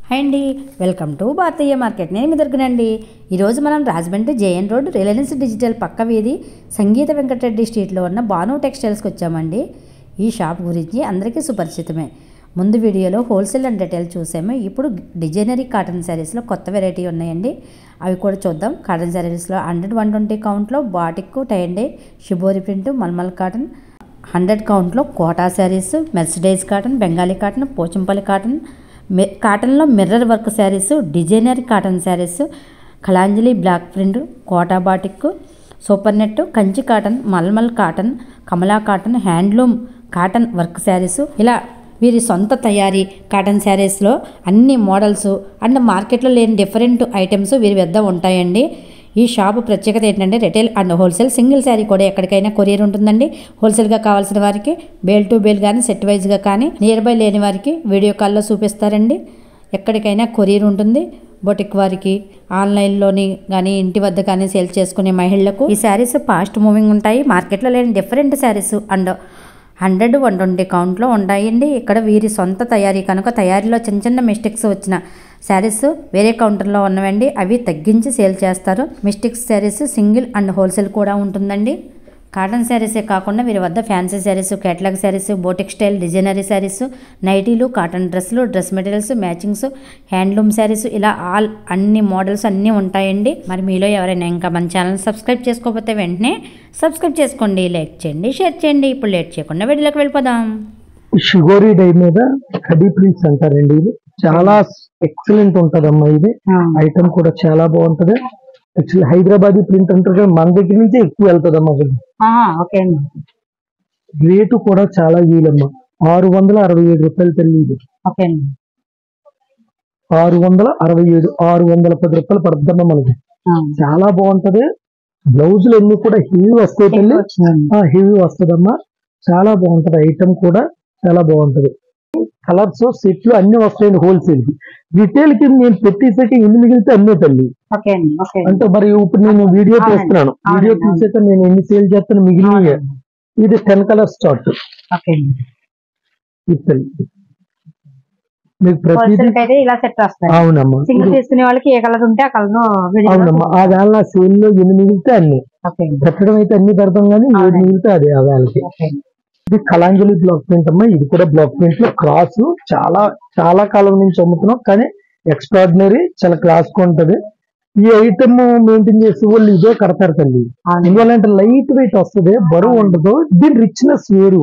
Hi అండి welcome to Bharatiya market నేను మీ దొరికినండి ఈరోజు మనం Rajahmundry JN road Reliance Digital పక్క వీధి సంగీత వెంకటరెడ్డి స్ట్రీట్లో ఉన్న భాను టెక్స్టైల్స్కి వచ్చామండి ఈ షాప్ గురించి అందరికీ సుపరిచితమే ముందు వీడియోలో హోల్సేల్ అండ్ రిటైల్ చూసాము ఇప్పుడు డిజైనరీ కాటన్ శారీస్లో కొత్త వెరైటీ ఉన్నాయండి అవి కూడా చూద్దాం కాటన్ శారీస్లో హండ్రెడ్ వన్ ట్వంటీ కౌంట్లో batik tie and dye shibori print mulmul cotton hundred కౌంట్లో Kota saris mercerised cotton Bengali cotton Pochampalli cotton మి కాటన్లో mirror work saris designer cotton saris Kalanjali block print Kota batik super net Kanchi cotton mulmul cotton Kamala cotton handloom cotton work saris ఇలా వీరి సొంత తయారీ కాటన్ శారీస్లో అన్ని మోడల్స్ అండ్ మార్కెట్లో లేని డిఫరెంట్ ఐటమ్స్ వీరి వద్ద ఉంటాయండి ఈ షాప్ ప్రత్యేకత ఏంటంటే retail and wholesale single sari కూడా ఎక్కడికైనా కొరియర్ ఉంటుందండి హోల్సేల్గా కావాల్సిన వారికి బేల్ టు బేల్ కానీ సెట్ వైజ్గా కానీ నియర్ బై లేని వారికి వీడియో కాల్లో చూపిస్తారండి ఎక్కడికైనా కొరియర్ ఉంటుంది బొటిక్ వారికి ఆన్లైన్లోని కానీ ఇంటి వద్ద కానీ సేల్ చేసుకునే మహిళలకు ఈ శారీస్ ఫాస్ట్ మూవింగ్ ఉంటాయి మార్కెట్లో లేని different saris and hundred one twenty కౌంట్లో ఉంటాయండి ఇక్కడ వీరి సొంత తయారీ కనుక తయారీలో చిన్న చిన్న మిస్టేక్స్ వచ్చిన శారీస్ వేరే కౌంటర్లో ఉన్నవండి అవి తగ్గించి సేల్ చేస్తారు mistakes saris single and wholesale కూడా ఉంటుందండి కాటన్ శారీసే కాకుండా వీరి వద్ద fancy saris catalogue saris boutique style designery saris నైటీలు కాటన్ డ్రెస్సులు dress materials matchings handloom saris ఇలా ఆల్ అన్ని మోడల్స్ అన్నీ ఉంటాయండి మరి మీలో ఎవరైనా ఇంకా మన ఛానల్ సబ్స్క్రైబ్ చేసుకోకపోతే వెంటనే సబ్స్క్రైబ్ చేసుకోండి లైక్ చేయండి షేర్ చేయండి ఇప్పుడు లేట్ చేయకుండా వీడియోలోకి వెళ్ళిపోదాం షుగోరీ డై మీద కడీ ప్రింట్స్ అంటారండి ఇది చాలా ఎక్సలెంట్ ఉంటదమ్మా ఇది ఐటమ్ కూడా చాలా బాగుంటది యాక్చువల్లీ హైదరాబాదీ ప్రింట్ అంటారు కదా మన దగ్గర నుంచి ఎక్కువ వెళ్తుందమ్మా ఇది ఓకే అండి రేటు కూడా చాలా వీలమ్మా ఆరు వందల అరవై ఏడు రూపాయలు తల్లి ఇది ఓకే అండి ఆరు వందల అరవై ఏడు ఆరు వందల పది రూపాయలు పడుతుందమ్మా మనకి చాలా బాగుంటది బ్లౌజులు అన్ని కూడా హెవీ వస్తాయి తల్లి హెవీ వస్తుందమ్మా చాలా బాగుంటది ఐటమ్ కూడా చాలా బాగుంటది కలర్స్ సెట్లు అన్ని వస్తాయండి హోల్సేల్ కి రిటైల్ కి నేను పెట్టేసాక ఎన్ని మిగిలితే అన్నీ తల్లి ఓకే అండి ఓకే అంటే మరి ఇప్పుడు నేను వీడియో అవునండి. చేస్తున్నాను అవునండి, వీడియో అవును. తీసాక నేను ఎన్ని సేల్ చేస్తాను మిగిలిన ఇది టెన్ కలర్స్ చార్ట్ ఓకే అండి ఇది తల్లి మీకు ప్రతిదీ హోల్సేల్ అయితే ఇలా సెట్ వస్తాయి అవునమ్మా సింగిల్ ఇది- తీసుకునే వాళ్ళకి ఏ కలర్ ఉంటే ఆ కలర్ అవునమ్మా ఆ వేళ నా సేల్ లో ఎన్ని మిగిలితే అన్ని ఓకే అండి పెట్టడం అయితే అన్ని పెడతాం కానీ ఏది అవునండి. మిగిలితే అదే ఆ వేళకి ఓకే అండి ఇది కలాంజలి బ్లాక్ ప్రింట్ అమ్మా ఇది కూడా బ్లాక్ ప్రింట్ లో క్రాస్ చాలా చాలా కాలం నుంచి అమ్ముతున్నాం కానీ ఎక్స్ట్రాడినరీ చాలా క్లాస్ గా ఉంటది ఈ ఐటమ్ మెయింటైన్ చేసే వాళ్ళు ఇదే కడతారు తల్లి అవునండి ఎందువల్లంటే లైట్ వెయిట్ వస్తుంది బరువు ఉండదు దీని రిచ్నెస్ వేరు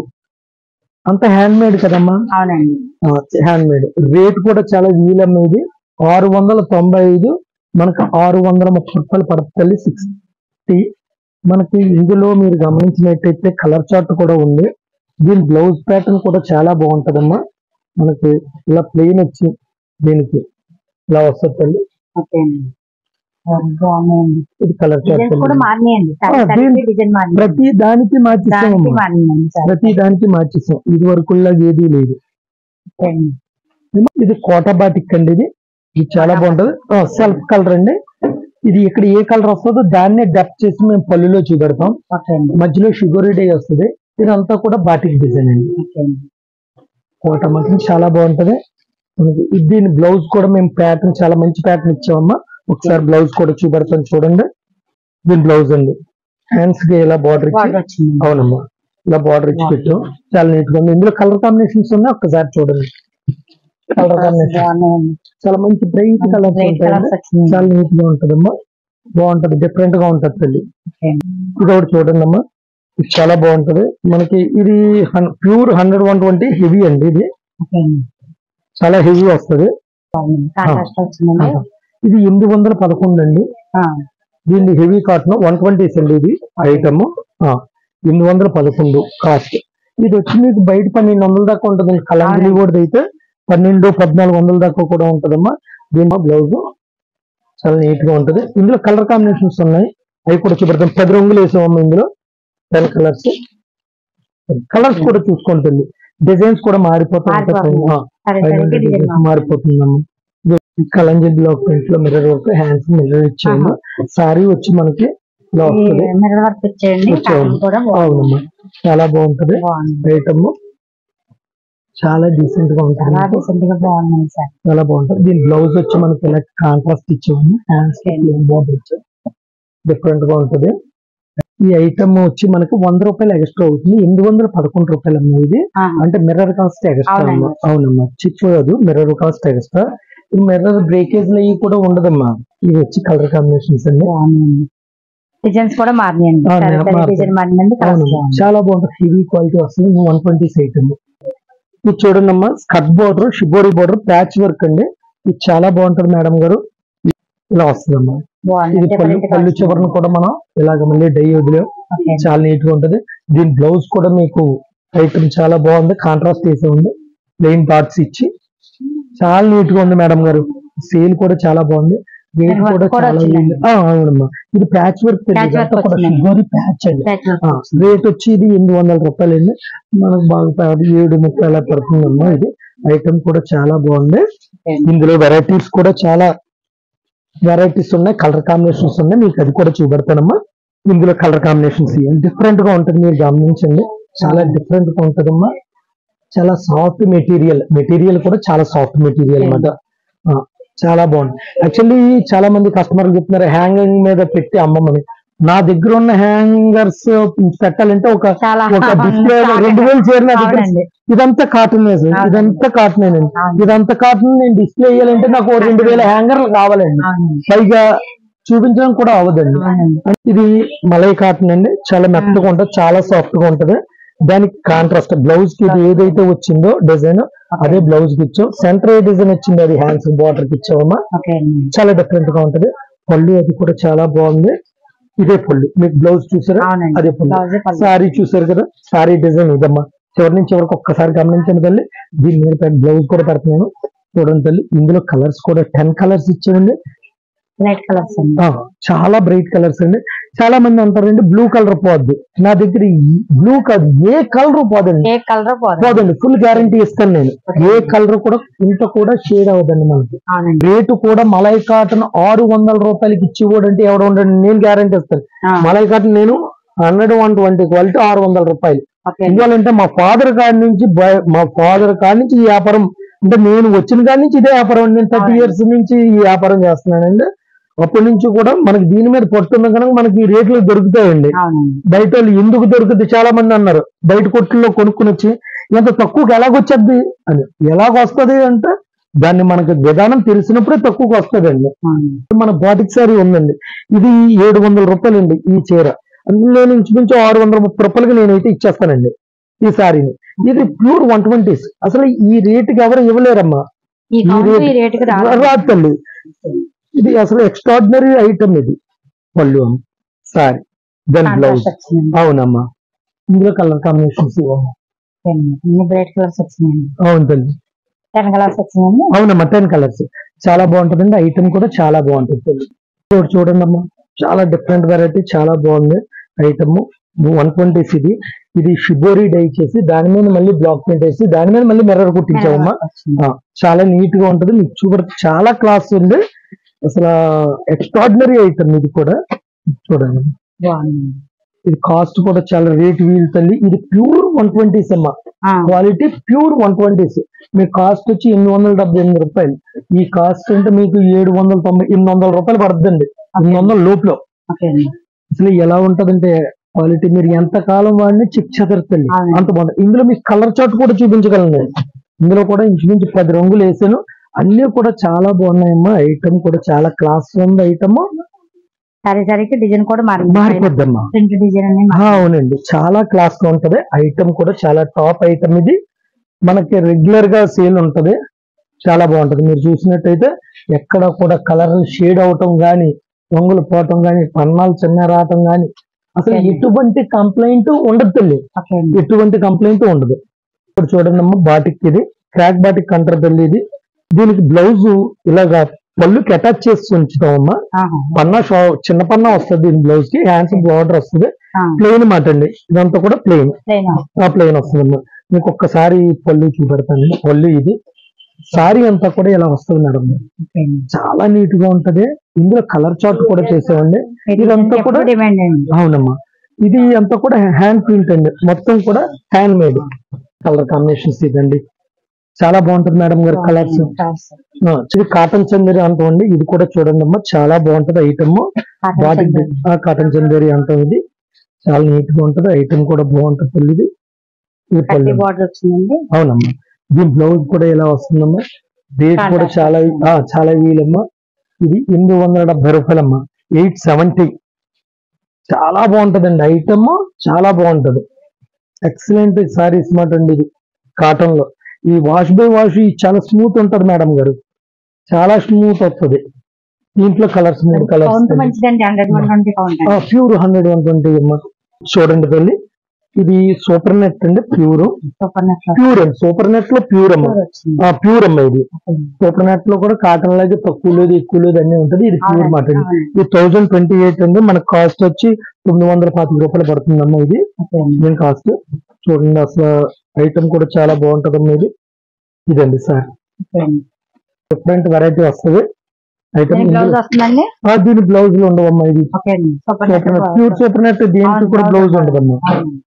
అంత హ్యాండ్ మేడ్ కదమ్మా అవునండి హ్యాండ్ మేడ్ రేట్ కూడా చాలా వీలమ్మ ఇది ఆరు వందల తొంభై ఐదు మనకు ఆరు వందల ముప్పై రూపాయలు పడుతుంది సిక్స్టీ మనకి ఇందులో మీరు గమనించినట్టయితే కలర్ చార్ట్ కూడా ఉంది దీని బ్లౌజ్ ప్యాటర్న్ కూడా చాలా బాగుంటదమ్మా మనకి ఇలా ప్లెయిన్ వచ్చి దీనికి ఇలా వస్తుంది తల్లి ఓకే అండి బాగున్నాయండి ఇది కలర్ చార్ట్ డిజైన్స్ కూడా మారినాయండి ఆ, దీని- డిజైన్ మారింది ప్రతి దానికి దానికి మార్చిస్తామమ్మా మారిందండి చాలా. ప్రతి దానికి మార్చిస్తాం ఇది వరకు ఏది లేదు ఓకే అండి. ఇది కోట బాటిక్ అండి ఇది ఇది చాలా బాగుంటది సెల్ఫ్ కలర్ అండి ఇది ఇక్కడ ఏ కలర్ వస్తుందో దాన్నే డెప్ చేసి మేము పళ్ళులో చూపెడతాం ఓకే అండి మధ్యలో షుగర్ డే వస్తుంది ఇదంతా కూడా బాటిక్ డిజైన్ అండి ఓకే అండి కోట మాత్రం చాలా బాగుంటది మనకి ఇది దీని బ్లౌజ్ కూడా మేము ప్యాటర్న్ చాలా మంచి ప్యాటర్న్ ఇచ్చామమ్మా ఒకసారి బ్లౌజ్ కూడా చూపెడతాం చూడండి దీని బ్లౌజ్ అండి హ్యాండ్స్ కి ఇలా బార్డర్ ఇచ్చి బాగా వచ్చింది అవునమ్మా ఇలా బార్డర్ ఇచ్చి పెట్టాం చాలా నీట్ గా ఉంది ఇందులో కలర్ కాంబినేషన్స్ ఉన్నాయి ఒక్కసారి చూడండి కలర్ కాంబినేషన్ బాగున్నాయండి చాలా మంచి బ్రైట్ కలర్స్ Bright ఉంటాయండి colours వచ్చినాయి. చాలా నీట్ గా ఉంటదమ్మా బాగుంటది డిఫరెంట్ గా ఉంటది తల్లి ఓకే ఇది ఒకటి చూడండి అమ్మా ఇది చాలా బాగుంటది మనకి ఇది pure hundred one twenty heavy అండి ఇది ఓకే అండి చాలా హెవీ వస్తది బాగుంది కాంట్రాస్ట్ వచ్చిందండి ఇది ఎనిమిది వందల పదకొండు అండి ఆ, దీన్ని హెవీ కాటన్ వన్ ట్వంటీస్ అండి ఇది ఐటమ్ ఎనిమిది వందల పదకొండు కాస్ట్ ఇది వచ్చి మీకు బయట పన్నెండు వందల దాకా ఉంటుంది కలంగిరి కూడా అయితే పన్నెండు పద్నాలుగు వందల దాకా కూడా ఉంటదమ్మా దీని బ్లౌజ్ చాలా నీట్ గా ఉంటది ఇందులో కలర్ కాంబినేషన్స్ ఉన్నాయి అవి కూడా చూపెడతాం పది రంగులు వేసామమ్మా ఇందులో టెన్ కలర్స్ కలర్స్ కూడా చూసుకుంటుంది డిజైన్స్ కూడా మారిపోతూ ఉంటాయి మారిపోతుంది. ఆ, సరే పైన సరే ఉండే డిజైన్ designs మారిపోతుందమ్మా ఇది కలంజీ బ్లాక్ ప్రింట్ లో మిర్రర్ వర్క్ హ్యాండ్స్ మిర్రర్ ఇచ్చాము సారీ వచ్చి మనకి ఇలా వస్తుంది మిర్రర్ వర్క్ ఇచ్చేయండి ఇచ్చేయండి. కాటన్ కూడా బాగుంది అవునమ్మా చాలా బాగుంటది బాగుంది ఐటమ్ చాలా డీసెంట్ గా ఉంటుంది చాలా డీసెంట్ గా బాగుంది సార్ చాలా బాగుంటుంది దీని బ్లౌజ్ వచ్చి మనకి ఇలా కాంట్రాస్ట్ ఇచ్చాము హ్యాండ్స్ బార్డర్ ఇచ్చాము డిఫరెంట్ గా ఉంటుంది ఈ ఐటమ్ వచ్చి మనకి వంద రూపాయలు ఎక్స్ట్రా అవుతుంది ఎనిమిది వందల పదకొండు రూపాయలు అమ్మా ఇది అంటే మిర్రర్ కాస్ట్ ఎక్స్ట్రా అవునండి. అమ్మా అవునమ్మా చిప్ అది మిర్రర్ కాస్ట్ ఎక్స్ట్రా ఈ మిర్రర్ బ్రేకేజ్ అవి కూడా ఉండదమ్మా ఇవి వచ్చి కలర్ కాంబినేషన్స్ అండి బాగుందండి డిజైన్స్ కూడా మారినాయండి ఆ, సరే, సరే, మారుతాయి. డిజైన్ మారిందండి కలర్స్ అవును బాగుంది చాలా బాగుంటుంది హెవీ క్వాలిటీ వస్తుంది వన్ ట్వంటీ సైట్ అండి ఇది చూడండి అమ్మా స్కట్ border shibori border patch work అండి ఇది చాలా బాగుంటుంది మేడం గారు ఇలా వస్తుందమ్మా బాగుంది ఇది పళ్ళు Different గా పళ్ళు వచ్చింది. చివరను కూడా మనం ఇలాగ మళ్ళీ డై వదిలే Okay. చాలా నీట్ గా ఉంటది దీని బ్లౌజ్ కూడా మీకు ఐటమ్ చాలా బాగుంది కాంట్రాస్ట్ వేసి ఉంది ప్లెయిన్ పార్ట్స్ ఇచ్చి చాలా నీట్ గా ఉంది మేడం గారు సేల్ కూడా చాలా బాగుంది రేట్ Work కూడా కూడా చాలా వచ్చిందండి. వీలు- ఆ, అవునమ్మా ఇది ప్యాచ్ వర్క్ Patch work కూడా వచ్చిందండి. షిబోరి ప్యాచ్ అండి Patch work ఆ, రేట్ వచ్చి ఇది ఎనిమిది వందల రూపాయలు అండి మనకు బాగా ప- ఏడు ముప్పై అలా పడుతుందమ్మా ఇది ఐటమ్ కూడా చాలా బాగుంది ఇందులో వెరైటీస్ కూడా చాలా వెరైటీస్ ఉన్నాయి కలర్ కాంబినేషన్స్ ఉన్నాయి మీకు అది కూడా చూపెడతానమ్మా ఇందులో కలర్ కాంబినేషన్స్ డిఫరెంట్ గా ఉంటుంది మీరు గమనించండి చాలా డిఫరెంట్ గా ఉంటదమ్మా చాలా సాఫ్ట్ మెటీరియల్ మెటీరియల్ కూడా చాలా సాఫ్ట్ మెటీరియల్ అన్నమాట ఆ, చాలా బాగుంది యాక్చువల్లీ చాలా మంది కస్టమర్లు చెప్తున్నారు హ్యాంగింగ్ మీద పెట్టి అమ్మమని నా దగ్గర ఉన్న హ్యాంగర్స్ పెట్టాలంటే ఒక చాలా ఒక డిస్ప్లే రెండు వేలు చీరలు నా దగ్గర అవునండి. ఇదంతా కాటన్ అవునండి. ఇదంతా కాటన్ అండి అవును. ఇదంతా కాటన్ నేను డిస్ప్లే చేయాలంటే నాకు ఓ రెండు వేల హ్యాంగర్లు కావాలండి అవునండి. పైగా చూపించడం కూడా అవ్వదండి అవునండి. ఇది మలై కాటన్ అండి చాలా మెత్తగా ఉంటుంది చాలా సాఫ్ట్ గా ఉంటది దానికి కాంట్రాస్ట్ బ్లౌజ్ కి ఇది ఏదైతే వచ్చిందో డిజైన్ అదే బ్లౌజ్ కి ఇచ్చాం సెంటర్ ఏ డిజైన్ వచ్చింది అది హ్యాండ్స్ బార్డర్ కి ఇచ్చామమ్మా ఓకే అండి. చాలా డిఫరెంట్ గా ఉంటది పళ్ళు అది కూడా చాలా బాగుంది ఇదే పళ్ళు మీకు బ్లౌజ్ చూసారా అవునండి. అదే పళ్ళు Blouse ఏ పళ్ళు. సారీ చూసారు కదా సారీ డిజైన్ ఇదమ్మా చివరి నుంచి చివరికి ఒక్కసారి గమనించండి తల్లి దీని మీద బ్లౌజ్ కూడా పెడుతున్నాను చూడండి తల్లి ఇందులో కలర్స్ కూడా టెన్ కలర్స్ ఇచ్చామండి లైట్ కలర్స్ అండి ఆ, చాలా బ్రైట్ కలర్స్ అండి చాలా మంది అంటారండి బ్లూ కలర్ పోద్ది నా దగ్గర బ్లూ కాదు ఏ కలర్ పోదండి ఏ కలర్ పోదు పోదండి ఫుల్ గ్యారంటీ ఇస్తాను నేను ఏ కలర్ కూడా ఇంత కూడా షేడ్ అవ్వదండి మనకి అవునండి రేటు కూడా మలై కాటన్ ఆరు వందల రూపాయలకి ఇచ్చి కూడా అంటే ఎవడ ఉండండి నేను గ్యారంటీ ఇస్తాను ఆ, మలై కాటన్ నేను హండ్రెడ్ వన్ ట్వంటీ క్వాలిటీ ఆరు వందల రూపాయలు ఓకే అండి. ఎందుకంటే మా ఫాదర్ కాడి నుంచి బయ- మా ఫాదర్ కాడి నుంచి ఈ వ్యాపారం అంటే నేను వచ్చిన కాడి నుంచి ఇదే వ్యాపారం అండి నేను థర్టీ అవునండి. ఇయర్స్ నుంచి ఈ వ్యాపారం చేస్తున్నానండి అప్పటి నుంచి కూడా మనకి దీని మీద పట్టున్న కనుక మనకి ఈ రేట్లు దొరుకుతాయండి అవునండి బయట వాళ్ళు ఎందుకు దొరుకుతుంది చాలా మంది అన్నారు బయట కొట్టుల్లో కొనుక్కుని వచ్చి ఎంత తక్కువకి ఎలాగొచ్చద్ది అని ఎలాగొస్తుంది అంటే దాన్ని మనకి విధానం తెలిసినప్పుడే తక్కువకి వస్తుందండి అవునండి. మన బాటిక్ సారీ ఉందండి ఇది ఏడు వందల రూపాయలు అండి ఈ చీర అందులో నేను ఇంచుమించు ఆరు వందల ముప్పై రూపాయలకి నేనైతే ఇచ్చేస్తానండి ఈ సారీని ఇది ప్యూర్ వన్ ట్వంటీస్ అసలు ఈ రేటుకి ఎవరు ఇవ్వలేరమ్మా ఈ ఈ కౌంట్ రేట్ ఈ రేటుకి రాదు రాదు తల్లి ఇది అసలు ఎక్స్ట్రాడినరీ ఐటమ్ ఇది పళ్ళు సారీ దాని బ్లౌజ్ కాంట్రాస్ట్ వచ్చిందండి అవునమ్మా ఇందులో కలర్ కాంబినేషన్స్ ఇవ్వమ్మా ఓకే అండి. ఇన్ని బ్రైట్ కలర్స్ వచ్చినాయండి అవును తల్లి టెన్ కలర్స్ వచ్చినాయండి అవునమ్మా టెన్ కలర్స్ చాలా బాగుంటుందండి ఐటమ్ కూడా చాలా బాగుంటుంది తల్లి చూడు చూడండి అమ్మా చాలా డిఫరెంట్ వెరైటీ చాలా బాగుంది ఐటమ్ వన్ ట్వంటీస్ ఇది ఇది షిబోరి డై చేసి దాని మీద మళ్ళీ బ్లాక్ ప్రింట్ వేసి దాని మీద మళ్ళీ మిర్రర్ కుట్టించామమ్మా వచ్చింది. ఆ, చాలా నీట్ గా ఉంటది మీకు చూడ చాలా క్లాస్ ఉంది అసలు ఎక్స్ట్రాడినరీ ఐటమ్ ఇది కూడా చూడండి బాగుంది ఇది కాస్ట్ కూడా చాలా రేట్ వీల్ తల్లి ఇది ప్యూర్ వన్ ట్వంటీస్ అమ్మా ఆ, క్వాలిటీ ప్యూర్ వన్ ట్వంటీస్ మీ కాస్ట్ వచ్చి ఎనిమిది వందల డెబ్బై ఎనిమిది రూపాయలు ఈ కాస్ట్ అంటే మీకు ఏడు వందల తొంభై ఎనిమిది వందల రూపాయలు పడుతుందండి ఎనిమిది వందల లోపల ఓకే అండి. అసలు ఎలా ఉంటదంటే క్వాలిటీ మీరు ఎంత కాలం వాడిని చిక్ చెదరుతుంది అవును. అంత బాగుంటుంది ఇందులో మీకు కలర్ చార్ట్ కూడా చూపించగలను నేను ఇందులో కూడా ఇంచుమించు పది రంగులు వేసాను అన్ని కూడా చాలా బాగున్నాయమ్మా ఐటమ్ కూడా చాలా క్లాస్ ఉంది ఐటమ్ సరే సరికి డిజైన్ కూడా మారింది మారిపోద్దమ్మా ప్రింట్ డిజైన్ అనేది ఆ, అవునండి చాలా క్లాస్ గా ఉంటది ఐటమ్ కూడా చాలా టాప్ ఐటమ్ ఇది మనకి రెగ్యులర్ గా సేల్ ఉంటది చాలా బాగుంటది మీరు చూసినట్టయితే ఎక్కడ కూడా కలర్ షేడ్ అవటం గాని రంగులు పోవటం గాని పన్నాలు చిన్న రావటం గాని అసలు Okay. ఎటువంటి కంప్లైంట్ ఉండదు తల్లి ఓకే అండి. ఎటువంటి కంప్లైంట్ ఉండదు ఇప్పుడు చూడండి అమ్మ బాటిక్ ఇది క్రాక్ బాటిక్ అంటారు తల్లి ఇది దీనికి బ్లౌజ్ ఇలాగా పళ్ళుకి అటాచ్ చేసి ఉంచుతామమ్మా ఆహా. పన్నా షా- చిన్న పన్నా వస్తుంది దీని బ్లౌజ్ కి హ్యాండ్స్ బార్డర్ వస్తుంది ఆ, ప్లెయిన్ మాట అండి ఇదంతా కూడా ప్లెయిన్ plain. ఆ ప్లెయిన్ వస్తుంది మీకు ఒక్కసారి పళ్ళు చూపెడతాను పళ్ళు ఇది సారీ అంతా కూడా ఇలా వస్తుంది మేడం ఓకే అండి. చాలా నీట్ గా ఉంటది ఇందులో కలర్ చార్ట్ కూడా చేసామండి ఇది ఇదంతా కూడా ఎప్పుడు డిమాండ్ అండి అవునమ్మా ఇది అంతా కూడా హ్యాండ్ ప్రింట్ అండి మొత్తం కూడా హ్యాండ్ మేడ్ కలర్ కాంబినేషన్స్ ఇదండి చాలా బాగుంటుంది మేడం గారు కలర్స్ ఇది కాటన్ చందేరి అంటామండి ఇది కూడా చూడండి అమ్మా చాలా బాగుంటది ఐటమ్ బాడీ కాటన్ చందేరి అంటాం ఇది చాలా నీట్ గా ఉంటది ఐటమ్ కూడా బాగుంటది తల్లి ఇది ఇది పళ్ళు. బార్డర్ వచ్చిందండి అవునమ్మా దీని బ్లౌజ్ కూడా ఇలా వస్తుందమ్మా రేట్ కూడా Contrast చాలా ఆ, చాలా వీలమ్మా ఇది ఎనిమిది వందల డెబ్బై రూపాయలమ్మా ఎయిట్ సెవెంటీ చాలా బాగుంటదండి ఐటమ్ చాలా బాగుంటది ఎక్సలెంట్ సారీస్ మాట అండి ఇది కాటన్ లో ఈ వాష్ బై వాష్ చాలా స్మూత్ ఉంటది మేడం గారు చాలా స్మూత్ వస్తుంది దీంట్లో కలర్స్ మూడు కౌంట్ కలర్స్ మంచిదండి hundred one twenty count pure hundred one twenty అమ్మా చూడండి తల్లి ఇది సూపర్ నెట్ అండి ప్యూర్ సూపర్ నెట్ ప్యూర్ అండి సూపర్ నెట్ లో ప్యూర్ అమ్మా వచ్చింది ఆ ప్యూర్ అమ్మా ఇది సూపర్ నెట్ లో కూడా కాటన్ లాగే తక్కువ లేదు ఎక్కువ లేదు అన్ని ఉంటది ఇది ప్యూర్ మాట అండి ఇది థౌజండ్ ట్వంటీ ఎయిట్ అండి మన కాస్ట్ వచ్చి తొమ్మిది వందల పాతిక రూపాయలు పడుతుందమ్మా ఇది దీని కాస్ట్ చూడండి అసలు ఐటమ్ కూడా చాలా బాగుంటదమ్మా ఇది ఇదండి సార్ డిఫరెంట్ వెరైటీ వస్తుంది ఐటమ్ బ్లౌజ్ వస్తుందండి దీని బ్లౌజ్ లో ఉండవమ్మా ఇది ఓకే అండి super super net pure super net దీనికి కూడా బ్లౌజ్ ఉండదమ్మా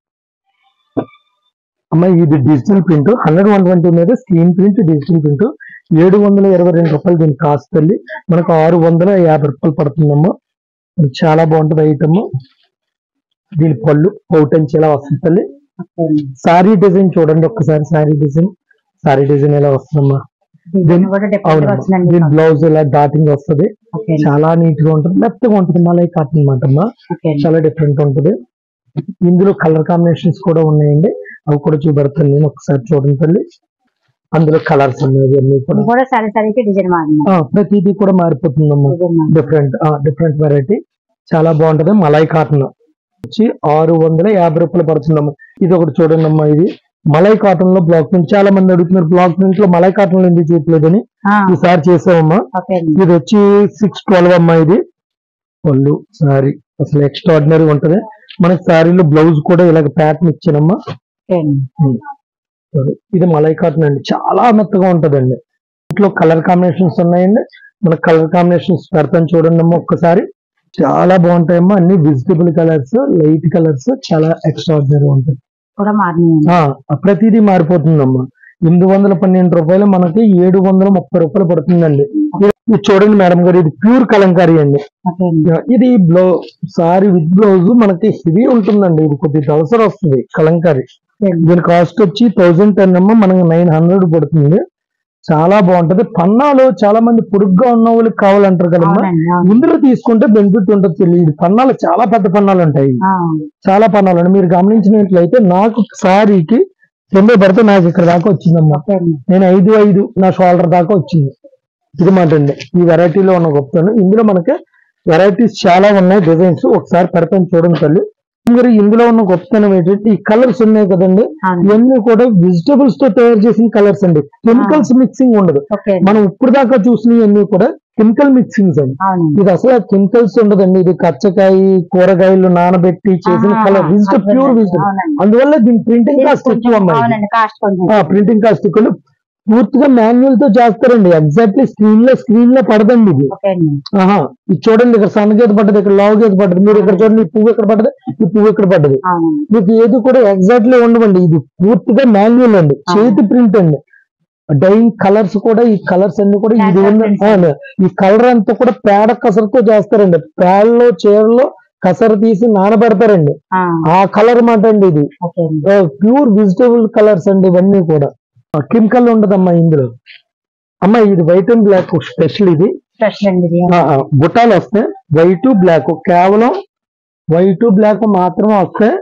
అమ్మ ఇది digital print hundred one twenty మీద స్క్రీన్ ప్రింట్ డిజిటల్ ప్రింట్ ఏడు వందల ఇరవై రెండు రూపాయలు దీని కాస్ట్ తల్లి మనకు ఆరు వందల యాభై రూపాయలు పడుతుందమ్మా ఇది చాలా బాగుంటది ఐటమ్ దీని పళ్ళు పౌటెన్స్ ఇలా వస్తుంది తల్లి సారీ డిజైన్ చూడండి ఒక్కసారి సారీ డిజైన్ సారీ డిజైన్ ఎలా వస్తుందమ్మా డిజైన్ కూడా డిఫరెంట్ అవునమ్మా వచ్చిందండి దీని బ్లౌజ్ ఇలా డాటింగ్ వస్తుంది ఓకే చాలా నీట్ గా ఉంటుంది మెత్తగా ఉంటుంది మలై కాటన్ అనమాట అమ్మా ఓకే చాలా డిఫరెంట్ ఉంటుంది ఇందులో కలర్ కాంబినేషన్స్ కూడా ఉన్నాయండి అవి కూడా చూపెడతాను నేను ఒకసారి చూడండి తల్లి అందులో కలర్స్ ఉన్నాయి అన్ని కూడా ఇది కూడా సరే సరికి డిజైన్ మారింది ఆ, ప్రతిదీ కూడా మారిపోతుందమ్మా డిజైన్ మారింది డిఫరెంట్ డిఫరెంట్ వెరైటీ చాలా బాగుంటది మలై కాటన్ వచ్చి ఆరు వందల యాభై రూపాయలు పడుతుందమ్మా ఇది ఒకటి చూడండి అమ్మా ఇది మలై కాటన్ లో బ్లాక్ ప్రింట్ చాలా మంది అడుగుతున్నారు బ్లాక్ ప్రింట్ లో మలై కాటన్ లో ఎందుకు చూపలేదని ఆ, ఈసారి చేసామమ్మా ఓకే అండి ఇది వచ్చి సిక్స్ ట్వెల్వ్ అమ్మా ఇది పళ్ళు సారీ అసలు ఎక్స్ట్రాడినరీ ఉంటది మనకి శారీలో బ్లౌజ్ కూడా ఇలాగ ప్యాటర్న్ ఇచ్చానమ్మా ఓకే అండి సరే. ఇది మలై కాటన్ అండి చాలా మెత్తగా ఉంటదండి ఇంట్లో కలర్ కాంబినేషన్స్ ఉన్నాయండి మన కలర్ కాంబినేషన్స్ పెడతాను చూడండి అమ్మా ఒక్కసారి చాలా బాగుంటాయమ్మా అన్ని విజిటబుల్ కలర్స్ లైట్ కలర్స్ చాలా ఎక్స్ట్రాడినరీ ఉంటాయి కూడా మారింది ఆ, ప్రతిదీ మారిపోతుందమ్మా ఎనిమిది వందల పన్నెండు రూపాయలు మనకి ఏడు వందల ముప్పై రూపాయలు పడుతుందండి ఇది ఇది చూడండి మేడం గారు ఇది ప్యూర్ కలంకారీ అండి ఓకే అండి ఇది బ్లౌ సారీ విత్ బ్లౌజ్ మనకి హెవీ ఉంటుందండి ఇది కొద్ది దవసర వస్తుంది కలంకారీ దీని కాస్ట్ వచ్చి థౌజండ్ టెన్ అమ్మ మనకి నైన్ హండ్రెడ్ పడుతుంది చాలా బాగుంటది పన్నాలు చాలా మంది పొడుగ్గా ఉన్న వాళ్ళకి కావాలంటారు కదమ్మా అవునండి అవును. ఇందులో తీసుకుంటే బెనిఫిట్ ఉంటుంది తెలియదు పన్నాలు చాలా పెద్ద పన్నాలు ఉంటాయి ఆ, చాలా పన్నాలు ఉంటాయి మీరు గమనించినట్లయితే నాకు సారీకి తొంభై పడితే నాకు ఇక్కడ దాకా వచ్చిందమ్మా ఓకే అండి నేను ఐదు ఐదు నా షోల్డర్ దాకా వచ్చింది ఇది మాట అండి ఈ వెరైటీలో ఉన్న గొప్పతనం ఇందులో మనకి వెరైటీస్ చాలా ఉన్నాయి డిజైన్స్ ఒకసారి పెడతాను చూడండి తల్లి మరి ఇందులో ఉన్న గొప్పతనం ఏంటంటే ఈ కలర్స్ ఉన్నాయి కదండి అవును. ఇవన్నీ కూడా వెజిటబుల్స్ తో తయారు చేసిన కలర్స్ అండి కెమికల్స్ మిక్సింగ్ ఉండదు ఓకే అండి మనం ఇప్పుడు దాకా చూసినవన్నీ కూడా కెమికల్ మిక్సింగ్స్ అండి అవునండి ఇది అసలు కెమికల్స్ ఉండదండి ఇది కచ్చకాయ కూరగాయలు నానబెట్టి చేసిన ఆహా, కలర్ వెజిటబుల్ అర్థమైంది. ప్యూర్ వెజిటబుల్ అవునండి. అందువల్ల దీని ప్రింటింగ్ కాస్ట్ కొంచెం- ఎక్కువ అమ్మాయి అవునండి కాస్ట్ కొంచెం ప్రింటింగ్ కాస్ట్ ఎక్కువ పూర్తిగా మాన్యువల్ తో చేస్తారండి ఎగ్జాక్ట్లీ స్క్రీన్ లో స్క్రీన్ లో పడదండి ఇది ఓకే అండి ఆహా ఇది చూడండి ఇక్కడ సన్న గీత పడ్డది ఇక్కడ లావు గీత పడ్డది మీరు ఇక్కడ చూడండి ఈ పువ్వు ఇక్కడ పడ్డది ఈ పువ్వు ఇక్కడ పడ్డది అవునండి మీకు ఏది కూడా ఎగ్జాక్ట్లీ ఉండవండి ఇది పూర్తిగా మాన్యువల్ అండి చేతి ప్రింట్ అండి డైయింగ్ కలర్స్ కూడా ఈ కలర్స్ అన్ని కూడా ఇది Natural ఉన్న prints. అవును. ఈ కలర్ అంతా కూడా పేడ కసరతో చేస్తారండి పేడలో చీరలో కసర తీసి నానబెడతారండి ఆ, ఆ కలర్ మాట అండి ఇది ఓకే అండి ప్యూర్ వెజిటబుల్ కలర్స్ అండి ఇవన్నీ కూడా కెమికల్ ఉండదమ్మా ఇందులో అమ్మా ఇది వైట్ అండ్ బ్లాక్ స్పెషల్ ఇది స్పెషల్ అండి ఇది ఆ, ఆ, బుట్టాలు వస్తాయి వైట్ బ్లాక్ కేవలం వైట్ బ్లాక్ మాత్రమే వస్తాయి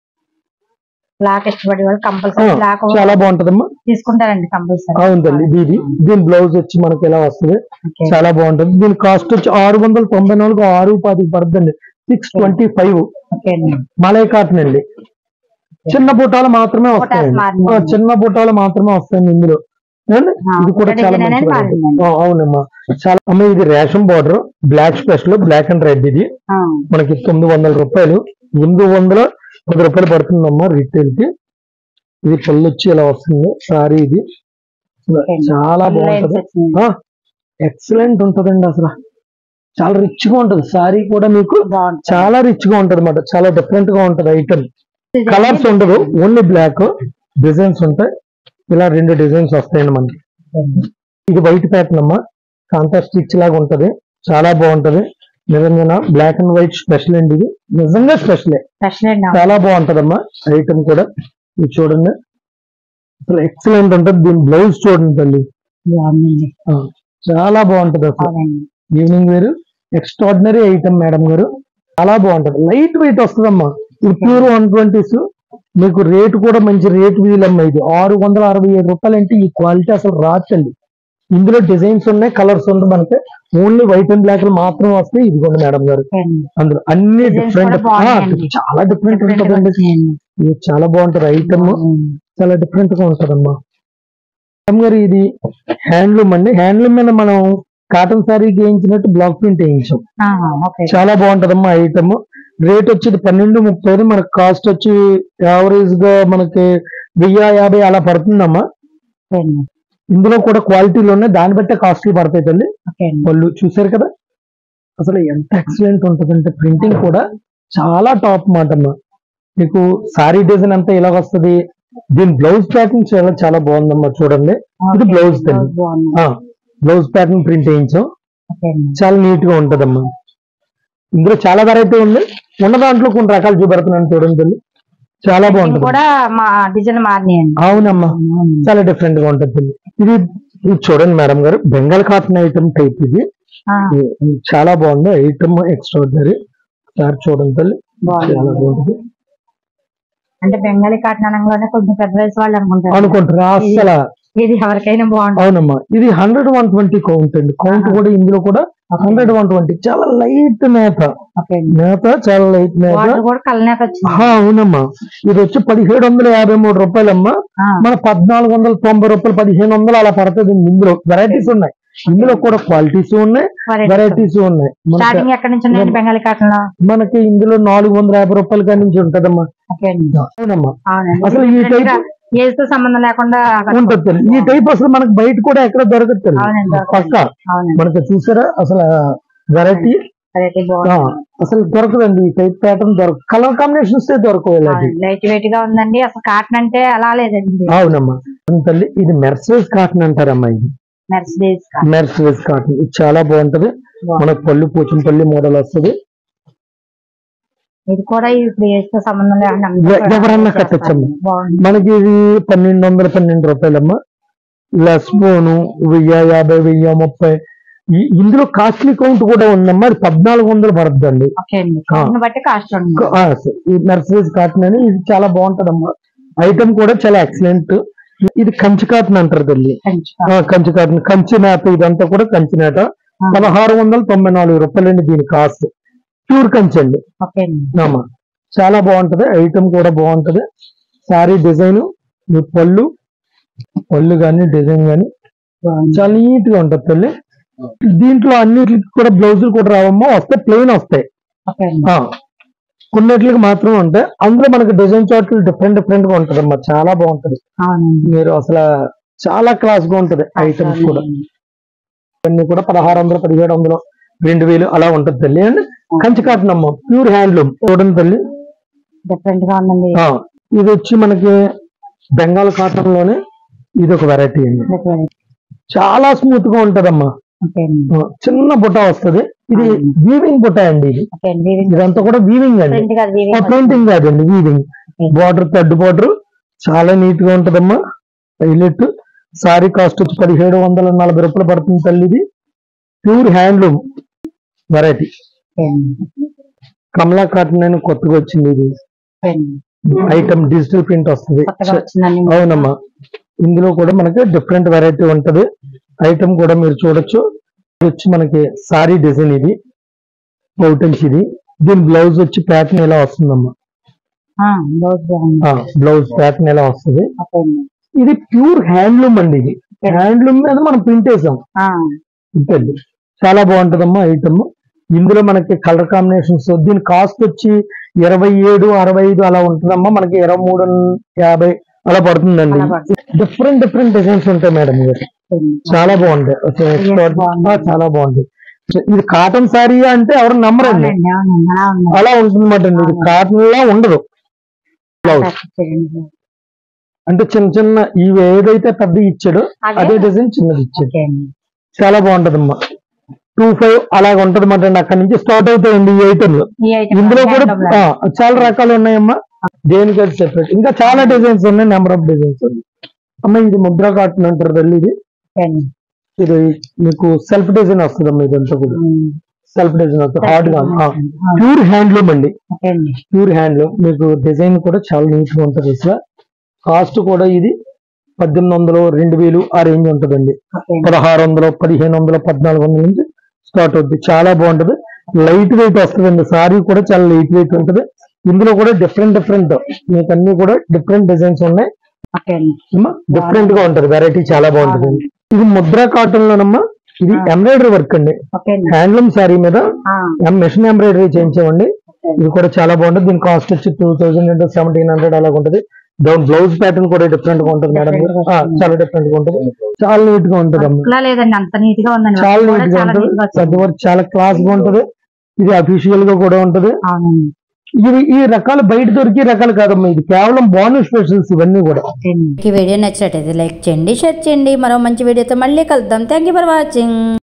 బ్లాక్ ఇష్టపడే వాళ్ళు ఆ, కంపల్సరీ బ్లాక్ చాలా బాగుంటదమ్మా తీసుకుంటారండి కంపల్సరీ అవునండి ఇది ఇది దీని బ్లౌజ్ వచ్చి మనకి ఎలా వస్తుంది ఓకే చాలా బాగుంటుంది దీని కాస్ట్ వచ్చి ఆరు వందల తొంభై నాలుగు ఆరు పదికి పడుతుంది సిక్స్ ట్వంటీ ఫైవ్ ఓకే అండి మలై కాటన్ అండి చిన్న బుట్టాలు మాత్రమే వస్తాయండి మాత్రమే. ఆ, చిన్న బుట్టాలు మాత్రమే వస్తాయండి ఇందులో ఏమండి? ఆ, ఇది కూడా ఒకటే చాలా design అనేది మంచి variety. మారిందండి. ఆ, అవునమ్మా చాలా అమ్మ ఇది ration border black special black and red ఇది ఆ, మనకి తొమ్మిది వందల రూపాయలు ఎనిమిది వందల పది రూపాయలు పడుతుందమ్మా రీటైల్ కి ఇది పళ్ళు వచ్చి ఇలా వస్తుంది సారీ ఇది ఓకే. చాలా Full lines బాగుంటది వచ్చింది. ఎక్సలెంట్ ఉంటదండి అసలు చాలా రిచ్ గా ఉంటది సారీ కూడా మీకు బాగుంటుంది చాలా రిచ్ గా ఉంటది అన్నమాట చాలా డిఫరెంట్ గా ఉంటది ఐటమ్ కలర్స్ ఉండదు ఓన్లీ బ్లాక్ డిజైన్స్ ఉంటాయి ఇలా రెండు డిజైన్స్ వస్తాయండి మనకి ఇది వైట్ ప్యాటర్న్ అమ్మా కాంతా స్టిచ్ లాగా ఉంటది చాలా బాగుంటది నిరంజన బ్లాక్ అండ్ వైట్ స్పెషల్ అండి ఇది నిజంగా స్పెషలే స్పెషల్ అండి చాలా బాగుంటదమ్మా ఐటమ్ కూడా ఇది చూడండి అసలు ఎక్సలెంట్ ఉంటది దీని బ్లౌజ్ చూడండి తల్లి బాగుందండి ఆ, చాలా బాగుంటది అసలు అవునండి ఈవినింగ్ వేరు ఎక్స్ట్రాడినరీ ఐటమ్ మేడం గారు చాలా బాగుంటది లైట్ వెయిట్ వస్తుందమ్మా ఇది ప్యూర్ వన్ ట్వంటీస్ మీకు రేట్ కూడా మంచి రేట్ వీలమ్మా ఇది ఆరు వందల అరవై ఏడు రూపాయలు అంటే ఈ క్వాలిటీ అసలు రాచండి ఇందులో డిజైన్స్ ఉన్నాయి కలర్స్ ఉన్నాయి మనకి ఓన్లీ వైట్ అండ్ బ్లాక్ మాత్రం వస్తాయి ఇదిగోండి మేడం గారు అందులో అన్ని Designs డిఫరెంట్ కూడా బాగున్నాయండి. చాలా డిఫరెంట్ ఉంటుందండి ఇది చాలా బాగుంటది ఐటమ్ చాలా డిఫరెంట్ గా ఉంటదమ్మా మేడం గారు ఇది హ్యాండ్లూమ్ అండి హ్యాండ్లూమ్ మీద మనం కాటన్ సారీ వేయించినట్టు బ్లాక్ ప్రింట్ వేయించాం ఓకే చాలా బాగుంటదమ్మా ఐటమ్ రేట్ వచ్చేది పన్నెండు ముప్పై ఐదు మనకి కాస్ట్ వచ్చి యావరేజ్ గా మనకి వెయ్యి యాభై అలా పడుతుందమ్మా ఇందులో కూడా క్వాలిటీలు ఉన్నాయి దాన్ని బట్టే కాస్ట్లీ పడతాయి తల్లి ఓకే వాళ్ళు చూసారు కదా అసలు ఎంత ఎక్సలెంట్ ఉంటుందంటే ప్రింటింగ్ కూడా చాలా టాప్ మాట అమ్మా మీకు సారీ డిజైన్ అంతా ఇలా వస్తది దీని బ్లౌజ్ ప్యాటర్న్ చాలా చాలా బాగుందమ్మా చూడండి ఇది బ్లౌజ్ తల్లి బాగుంది బ్లౌజ్ ప్యాటర్న్ ప్రింట్ వేయించాం ఓకే చాలా నీట్ గా ఉంటదమ్మా ఇందులో చాలా వెరైటీ ఉంది ఉన్న దాంట్లో కొన్ని రకాలు చూపెడుతున్నాను చూడండి తల్లి చాలా ఇది బాగుంటుంది కూడా మా డిజైన్ మారినాయండి అవునమ్మా చాలా డిఫరెంట్ గా ఉంటుంది తల్లి ఇది ఇది చూడండి మేడం గారు బెంగాల్ కాటన్ ఐటమ్ టైప్ ఇది ఆ, ఇది- ఇది చాలా బాగుంది ఐటమ్ ఎక్స్ట్రాడినరీ సార్ చూడండి తల్లి బాగుంది. చాలా బాగుంటుంది అంటే బెంగాలీ కాటనంలోనే కొంచెం పెద్ద వయసు వాళ్ళు అనుకుంటారు అనుకుంటారా అసలు ఇది ఎవరికైనా బాగుంటుంది అవునమ్మా ఇది హండ్రెడ్ వన్ ట్వంటీ కౌంట్ అండి కౌంట్ కూడా ఇందులో కూడా హండ్రెడ్ వన్ ట్వంటీ చాలా లైట్ మేత ఓకే మేత చాలా లైట్ మేత వాటర్ కూడా కలనేత వచ్చింది ఆహా, అవునమ్మా ఇది వచ్చి పదిహేడు వందల యాభై మూడు రూపాయలమ్మా ఆ, మన పద్నాలుగు వందల తొంభై రూపాయలు పదిహేను వందలు అలా పడుతుంది ఇందులో వెరైటీస్ ఉన్నాయి ఇందులో కూడా క్వాలిటీస్ ఉన్నాయి variety. వెరైటీస్ ఉన్నాయి మనకి స్టార్టింగ్ ఎక్కడి నుంచి ఉన్నాయండి బెంగాలీ కాటన్ లో మనకి ఇందులో నాలుగు వందల యాభై రూపాయల కాడి నుంచి ఉంటదమ్మా ఓకే అండి అవునమ్మా అవునండి అసలు ఈ Different గా type- ఏజ్ తో సంబంధం లేకుండా ఉంటది తల్లి. ఈ టైప్ అసలు మనకి బయట కూడా ఎక్కడ దొరకదు తల్లి. అవునండి, దొరకదు. పక్క అవునండి మనకి చూసారా అసలు వెరైటీ వెరైటీ బాగుంది అసలు దొరకదండి ఈ టైప్ ప్యాటర్న్ దొరక కలర్ కాంబినేషన్స్ దొరకవు ఇలాంటి లైట్ వెయిట్ గా ఉందండి అసలు కాటన్ అంటే అలా లేదండి అవునమ్మా అవును తల్లి ఇది మెర్సరైజ్ కాటన్ అంటారమ్మా ఇది మెర్సిడీస్ మెర్సరైజ్ కాటన్ ఇది చాలా బాగుంటది మనకు పళ్ళు పోచంపల్లి మోడల్ వస్తుంది ఇది కూడా ఇప్పుడు ఏజ్ తో సంబంధం లేకుండా ఎ- ఎవరన్నా కట్టొచ్చమ్మా. బాగుంది మనకి ఇది పన్నెండు వందల పన్నెండు రూపాయలమ్మా లెస్ పోను వెయ్యి యాభై వెయ్యి ముప్పై ఈ- ఇందులో కాస్ట్లీ కౌంట్ కూడా ఉందమ్మా అది పద్నాలుగు వందలు పడుతుందండి ఓకే అండి కాటన్ బట్టి కాస్ట్ ఉంది ఆ, సరే. ఈ మెర్సరైజ్ కాటన్ అని ఇది చాలా బాగుంటదమ్మా ఐటమ్ కూడా చాలా ఎక్సలెంట్ ఇది కంచి కాటన్ అంటారు తల్లి కంచి ఆ, కంచి కాటన్ కంచి నేత ఇదంతా కూడా కంచి నేత పదహారు వందల తొంభై నాలుగు రూపాయలండి దీని కాస్ట్ ప్యూర్ కంచి అండి ఓకే అండి ఆమా చాలా బాగుంటది ఐటమ్ కూడా బాగుంటది సారీ డిజైన్ మీ పళ్ళు పళ్ళు కానీ డిజైన్ కానీ బాగుంది చాలా నీట్ గా ఉంటది తల్లి దీంట్లో అన్నిటికి కూడా బ్లౌజులు కూడా రావమ్మా వస్తాయి ప్లెయిన్ వస్తాయి ఓకే అండి ఆ, కొన్నిటికి మాత్రం ఉంటాయి అందులో మనకి డిజైన్ చార్ట్లు డిఫరెంట్ డిఫరెంట్ గా ఉంటదమ్మా చాలా బాగుంటది అవునండి మీరు అసలు చాలా క్లాస్ గా ఉంటది ఐటమ్స్ కూడా అన్ని కూడా పదహారు వందలు పదిహేడు వందలు రెండు వేలు అలా ఉంటది తల్లి అండి కంచి కాటన్ అమ్మ ప్యూర్ హ్యాండ్లూమ్ చూడండి తల్లి డిఫరెంట్ గా ఉందండి ఆ, ఇది వచ్చి మనకి బెంగాల్ కాటన్ లోనే ఇది ఒక వెరైటీ అండి చాలా స్మూత్ గా ఉంటదమ్మా ఓకే అండి ఆ, చిన్న బుట్ట వస్తది ఇది వీవింగ్ బుట్ట అండి ఇది ఓకే అండి ఇదంతా కూడా వీవింగ్ అండి ప్రింట్ కాదు weaving పెయింటింగ్ కాదండి weaving Okay. Border third border చాలా నీట్ గా ఉంటదమ్మా హైలైట్ సారీ కాస్ట్ వచ్చి పదిహేడు వందల నలభై రూపాయలు పడుతుంది తల్లి ఇది ప్యూర్ హ్యాండ్లూమ్ వెరైటీ ఓకే అండి. కమలా కాటన్ అని కొత్తగా వచ్చింది ఇది ఓకే అండి. ఐటమ్ డిజిటల్ ప్రింట్ వస్తుంది కొత్తగా వచ్చిందండి అవునమ్మా ఇందులో కూడా మనకి డిఫరెంట్ వెరైటీ ఉంటది ఐటమ్ కూడా మీరు చూడొచ్చు ఇది వచ్చి మనకి సారీ డిజైన్ ఇది బౌటన్స్ ఇది దీని బ్లౌజ్ వచ్చి ప్యాటర్న్ ఇలా వస్తుందమ్మా ఆ, బ్లౌజ్ బాగుంది బ్లౌజ్ ప్యాటర్న్ ఇలా వస్తుంది ఓకే అండి. ఇది ప్యూర్ హ్యాండ్లూమ్ అండి ఇది హ్యాండ్లూమ్ మీద మనం ప్రింట్ వేసాం ఆ, ఇంతండి చాలా బాగుంటదమ్మా ఐటమ్ ఇందులో మనకి కలర్ కాంబినేషన్స్ దీని కాస్ట్ వచ్చి ఇరవై ఏడు అరవై ఐదు అలా ఉంటుందమ్మా మనకి ఇరవై మూడు యాభై అలా పడుతుందండి అలా పడుతుంది. డిఫరెంట్ డిఫరెంట్ డిజైన్స్ ఉంటాయి మేడం ఇవి. ఓకే అండి. చాలా బాగుంటాయి ఓకే, export- బాగుంది. ఆ, చాలా బాగుంది ఇది కాటన్ శారీ అంటే ఎవరు నమ్మరండి అవునండి అవునండి అలా ఉంది అలా ఉంటుంది అండి ఇది కాటన్ లా ఉండదు బ్లౌజ్ చేయండి. అంటే చిన్న చిన్న ఇవి ఏదైతే పెద్ద ఇచ్చాడో అదే? అదే డిజైన్ చిన్నది ఇచ్చాడు ఓకే అండి చాలా బాగుంటదమ్మా టూ ఫైవ్ అలాగ ఉంటది మాట అక్కడి నుంచి స్టార్ట్ అవుతాయండి ఈ ఐటమ్లు ఈ ఐటమ్ ఇందులో కూడా హ్యాండ్లూమ్ ఆ, లాగా. చాలా రకాలు ఉన్నాయమ్మా దేనికి అది సెపరేట్ ఇంకా చాలా డిజైన్స్ ఉన్నాయి నెంబర్ ఆఫ్ డిజైన్స్ ఉన్నాయి అమ్మ ఇది ముద్ర కాటన్ అంటారు తల్లి ఇది ఓకే అండి. ఇది మీకు సెల్ఫ్ డిజైన్ వస్తుంది అమ్మా ఇదంతా కూడా ఉమ్. సెల్ఫ్ డిజైన్ వస్తుంది హార్డ్ గా ఆ, ప్యూర్ హ్యాండ్లూమ్ అండి ఓకే అండి. ప్యూర్ హ్యాండ్లూమ్ మీకు డిజైన్ కూడా చాలా నీట్ గా ఉంటుంది అసలు కాస్ట్ కూడా ఇది పద్దెనిమిది వందలు రెండు వేలు ఆ రేంజ్ ఉంటుందండి ఓకే అండి. పదహారు వందలు పదిహేను వందలు పద్నాలుగు వందల నుంచి స్టార్ట్ అవుతుంది చాలా బాగుంటది లైట్ వెయిట్ వస్తుందండి సారీ కూడా చాలా లైట్ వెయిట్ ఉంటది ఇందులో కూడా డిఫరెంట్ డిఫరెంట్ మీకు అన్ని కూడా డిఫరెంట్ డిజైన్స్ ఉన్నాయి ఓకే అండి. డిఫరెంట్ గా ఉంటది వెరైటీ చాలా బాగుంటది ఇది ముద్రా కాటన్ లోనమ్మా ఇది ఎంబ్రాయిడరీ వర్క్ అండి ఓకే అండి. హ్యాండ్లూమ్ శారీ మీద ఆ, మిషన్ ఎంబ్రాయిడరీ చేయించామండి ఇది కూడా చాలా బాగుంటుంది దీని కాస్ట్ వచ్చి టూ థౌసండ్ అంటే సెవెంటీన్ హండ్రెడ్ అలాగ ఉంటుంది దాని బ్లౌజ్ ప్యాటర్న్ కూడా డిఫరెంట్ గా ఉంటుంది మేడం Different గా ఆ, వస్తుంది. చాలా డిఫరెంట్ గా ఉంటుంది చాలా నీట్ గా ఉంటుంది అమ్మ అట్లా లేదండి అంత నీట్ గా ఉందండి చాలా వర్క్ కూడా నీట్ గా చాలా ఉంటుంది నీట్ గా పెద్ద వచ్చింది. వర్క్ చాలా క్లాస్ గా ఉంటుంది ఇది అఫీషియల్ గా కూడా ఉంటుంది అవునండి. ఇవి ఈ రకాలు బయట దొరికే రకాలు కాదమ్మా ఇది కేవలం బోనస్ స్పెషల్స్ ఇవన్నీ కూడా ఓకే అండి. ఈ వీడియో నచ్చినట్టయితే లైక్ చేయండి షేర్ చేయండి మరో మంచి వీడియోతో మళ్ళీ కలుద్దాం థ్యాంక్ యూ ఫర్ వాచింగ్